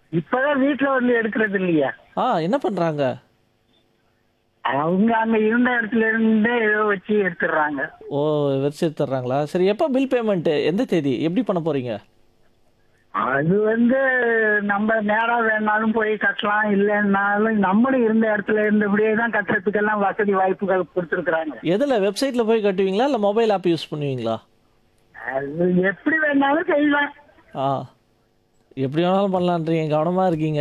இப்பதான் வீட்டுல வந்து எடுக்கிறது இல்லையா ஆ என்ன பண்றாங்க அவங்க அங்க இருந்த இடத்துல இருந்தே ஏதோ வச்சு எடுத்துடுறாங்க ஓ வச்சு எடுத்துடுறாங்களா சரி எப்போ பில் பேமெண்ட் எந்த தேதி எப்படி பண்ண போறீங்க அது வந்து நம்ம நேரா வேணாலும் போய் கட்டலாம் இல்லைன்னாலும் நம்மளும் இருந்த இடத்துல இருந்தபடியே தான் கட்டுறதுக்கெல்லாம் வசதி வாய்ப்புகள் கொடுத்துருக்குறாங்க எதில் வெப்சைட்ல போய் கட்டுவீங்களா இல்லை மொபைல் ஆப் யூஸ் பண்ணுவீங்களா அது எப்படி வேணாலும் செய்யலாம் ஆ எப்படி வேணாலும் பண்ணலான்றீங்க கவனமா இருக்கீங்க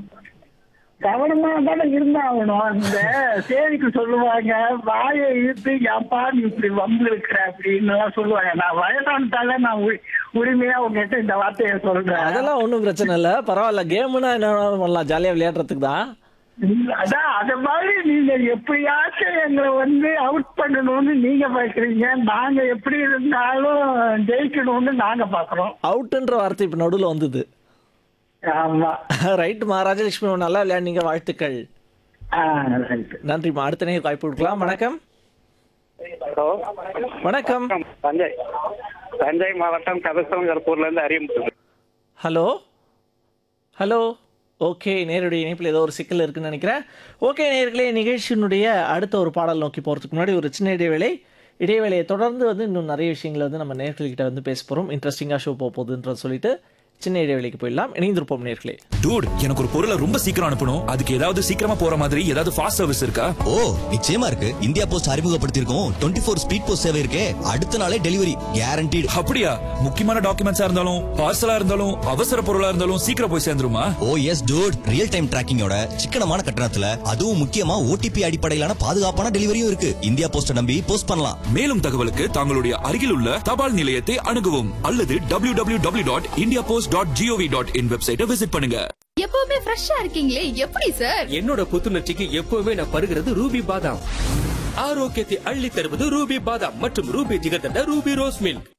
கவனமா தானே இருந்தாகணும் இந்த சேதிக்கு சொல்லுவாங்க வாயை இழுத்து எப்பா நீ இப்படி வம்பு இருக்கிற அப்படின்னு எல்லாம் சொல்லுவாங்க நான் வயசானதால நான் உரி- உரிமையா உங்ககிட்ட இந்த வார்த்தையை சொல்றேன் அதெல்லாம் ஒன்றும் பிரச்சனை இல்லை பரவாயில்ல கேம்னா என்ன வேணாலும் பண்ணலாம் ஜாலியாக விளையாடுறதுக்கு தான் அதான் அத மாதிரி நீங்க எப்படியாச்சும் எங்களை வந்து அவுட் பண்ணணும்னு நீங்க பாக்குறீங்க நாங்க எப்படி இருந்தாலும் ஜெயிக்கணும்னு நாங்க பாக்குறோம் அவுட்டுன்ற வார்த்தை இப்போ நடுவில் வந்தது ஆமா ரைட் மகாராஜலட்சுமி நல்லா விளையாடுனீங்க வாழ்த்துக்கள் ஆ, right. நன்றிம்மா அடுத்த நேரம் வாய்ப்பு கொடுக்கலாம் வணக்கம் ஹலோ வணக்கம் தஞ்சை தஞ்சை மாவட்டம் கதசங்கர்பூர்ல இருந்து அறிமுகம் ஹலோ ஹலோ ஓகே நேருடைய இணைப்பில் ஏதோ ஒரு சிக்கல் இருக்குன்னு நினைக்கிறேன் ஓகே நேர்களே நிகழ்ச்சியினுடைய அடுத்த ஒரு பாடல் நோக்கி போகிறதுக்கு முன்னாடி ஒரு சின்ன இடைவேளை இடைவேளையை தொடர்ந்து வந்து இன்னும் நிறைய விஷயங்களை வந்து நம்ம நேர்கள்கிட்ட வந்து பேச போகிறோம் இன்ட்ரெஸ்டிங்காக ஷோ போக போகுதுன்ற சொல்லிட்டு சின்ன இடைவேளைக்கு போயிடலாம் இணைந்திருப்போம் நேர்களே டூட் எனக்கு ஒரு பொருளை ரொம்ப சீக்கிரம் அனுப்பணும் அதுக்கு ஏதாவது சீக்கிரமா போற மாதிரி ஏதாவது ஃபாஸ்ட் சர்வீஸ் இருக்கா ஓ நிச்சயமா இருக்கு இந்தியா போஸ்ட் அறிமுகப்படுத்தியிருக்கோம் டுவெண்ட்டி ஃபோர் ஸ்பீட் போஸ்ட் சேவை இருக்கே அடுத்த நாளே டெலிவரி கேரண்டீடு அப்படியா முக்கியமான டாக்குமெண்ட்ஸா இருந்தாலும் பார்சலா இருந்தாலும் அவசர பொருளா இருந்தாலும் சீக்கிரம் போய் சேர்ந்துருமா oh yes dude real time டிராக்கிங்கோட சிக்கனமான கட்டணத்துல அதுவும் முக்கியமா ஓடிபி அடிப்படையிலான பாதுகாப்பான டெலிவரியும் இருக்கு இந்தியா போஸ்ட நம்பி போஸ்ட் பண்ணலாம் மேலும் தகவலுக்கு தங்களுடைய அருகில் உள்ள தபால் நிலையத்தை அணுகவும் அல்லது W W W dot India Post dot GOV dot in வெப்சைட்டை விசிட் பண்ணுங்க எப்பவுமே ஃப்ரெஷ்ஷா இருக்கீங்களே எப்படி சார் என்னோட புத்துணர்ச்சிக்கு எப்பவுமே நான் பருகிறது ரூபி பாதாம் ஆரோக்கியத்தை அள்ளி தருவது ரூபி பாதாம் மற்றும் Ruby jigarthanda Ruby rose milk